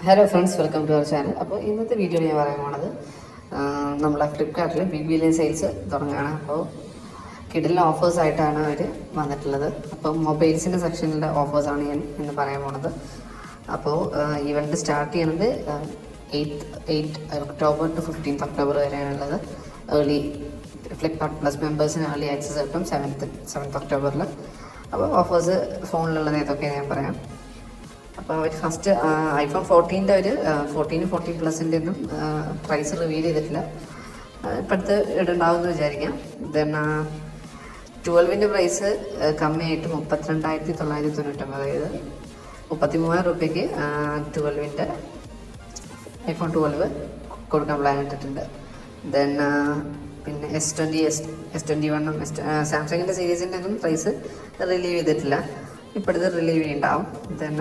hello friends welcome to our channel അപ്പോൾ ഇന്നത്തെ video ഞാൻ പറയാൻ പോണത് ആ, നമ്മളെ ഫ്ലിപ്കാർട്ടിൽ ബിഗ് ബില്യൺ സെയിൽസ് തുടങ്ങുകയാണ് അപ്പോൾ കിഡിലെ ഓഫേഴ്സ് ആയിട്ടാണ് അവർ വന്നിട്ടുള്ളത് അപ്പോൾ മൊബൈൽസിൻ്റെ സെക്ഷനിലെ ഓഫേഴ്സാണ് ഞാൻ ഇന്ന് പറയാൻ പോണത് അപ്പോൾ ഇവൻ്റ് സ്റ്റാർട്ട് ചെയ്യുന്നത് eighth eight October to fifteenth October വരെയാണുള്ളത് ഏർലി ഫ്ലിപ്കാർട്ട് പ്ലസ് മെമ്പേഴ്സിന് ഏർലി ആക്സസ് കിട്ടും സെവൻത്ത് സെവൻത്ത് ഒക്ടോബറിൽ അപ്പോൾ ഓഫേഴ്സ് ഫോണിലുള്ളത് ഏതൊക്കെ ഞാൻ പറയാം അപ്പോൾ അവർ ഫസ്റ്റ് ഐഫോൺ ഫോർട്ടീൻ്റെ ഒരു ഫോർട്ടീന് ഫോർട്ടീൻ പ്ലസിൻ്റെ ഒന്നും പ്രൈസ് റിവീൽ ചെയ്തിട്ടില്ല ആ, ഇപ്പോഴത്തെ ഇടുണ്ടാവും എന്ന് വിചാരിക്കാം ദെൻ ട്വൽവിൻ്റെ പ്രൈസ് കമ്മിയായിട്ട് മുപ്പത്തിരണ്ടായിരത്തി തൊള്ളായിരത്തി തൊണ്ണൂറ്റൊമ്പത് അതായത് മുപ്പത്തി മൂവായിരം റുപ്യക്ക് ട്വൽവിൻ്റെ ഐഫോൺ ട്വൽവ് കൊടുക്കാൻ പ്ലാൻ ഇട്ടിട്ടുണ്ട് ദെൻ പിന്നെ S twenty S S twenty വണ്ണും എസ് സാംസങ്ങിൻ്റെ സീരീസിൻ്റെ ഒന്നും പ്രൈസ് റിലീവ് ചെയ്തിട്ടില്ല ഇപ്പോഴത്തെ റിലീവ് ചെയ്യുന്നുണ്ടാവും ദെൻ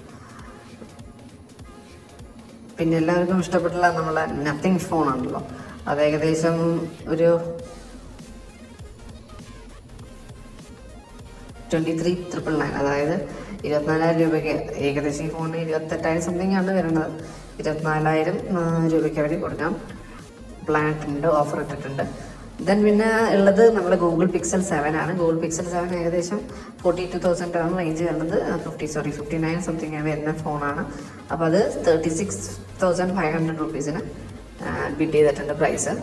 പിന്നെ എല്ലാവർക്കും ഇഷ്ടപ്പെട്ടുള്ള നമ്മളെ നത്തിങ് ഫോണാണല്ലോ അത് ഏകദേശം ഒരു ട്വൻറ്റി ത്രീ ട്രിപ്പിൾ നയൻ അതായത് ഇരുപത്തിനാലായിരം രൂപയ്ക്ക് ഏകദേശം ഈ ഫോണിന് ഇരുപത്തെട്ടായിരം സംതിങ് ആണ് വരുന്നത് ഇരുപത്തിനാലായിരം ആ, രൂപയ്ക്ക് അവർ കൊടുക്കാം പ്ലാൻ ഇട്ടിട്ടുണ്ട് ഓഫർ ഇട്ടിട്ടുണ്ട് ദെൻ പിന്നെ ഉള്ളത് നമ്മുടെ ഗൂഗിൾ പിക്സൽ സെവൻ ആണ് ഗൂഗിൾ പിക്സൽ സെവൻ ഏകദേശം ഫോർട്ടി ടു തൗസൻഡ് ആണ് റേഞ്ച് വരുന്നത് fifty sorry fifty nine something വരുന്ന ഫോണാണ് അപ്പോൾ അത് thirty six thousand five hundred റുപ്പീസിന് ബിഡ് ചെയ്തിട്ടുണ്ട് പ്രൈസ്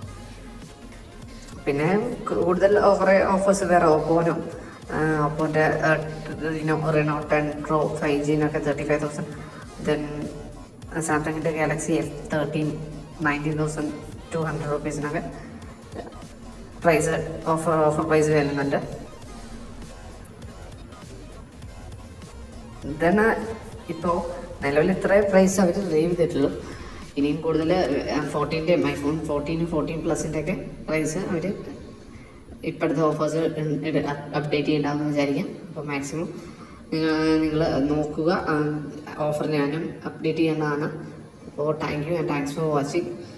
പിന്നെ കൂടുതൽ ഓഫർ ഓഫേഴ്സ് വേറെ ഓപ്പോനും ഓപ്പോൻ്റെ റിനോ ടെൻ പ്രോ ഫൈവ് ജിനൊക്കെ തേർട്ടി ഫൈവ് തൗസൻഡ് ദെൻ സാംസങ്ങിൻ്റെ Galaxy F thirteen nineteen thousand two hundred റുപ്പീസിനൊക്കെ പ്രൈസ് ഓഫർ ഓഫർ പ്രൈസ് വരുന്നുണ്ട് ദെൻ ഇപ്പോൾ നിലവിൽ ഇത്ര പ്രൈസ് അവർ റിലീവ് ചെയ്തിട്ടുള്ളൂ ഇനിയും കൂടുതൽ ഫോർട്ടീൻ്റെ ഐഫോൺ ഫോർട്ടീനും ഫോർട്ടീൻ പ്ലസിൻ്റെ ഒക്കെ പ്രൈസ് അവർ ഇപ്പോഴത്തെ ഓഫേഴ്സ് അപ്ഡേറ്റ് ചെയ്യണ്ടാവുമെന്ന് വിചാരിക്കാം അപ്പോൾ മാക്സിമം നിങ്ങൾ നിങ്ങൾ നോക്കുക ഓഫർ ഞാനും അപ്ഡേറ്റ് ചെയ്യേണ്ടതാണ് അപ്പോൾ thank you and thanks for watching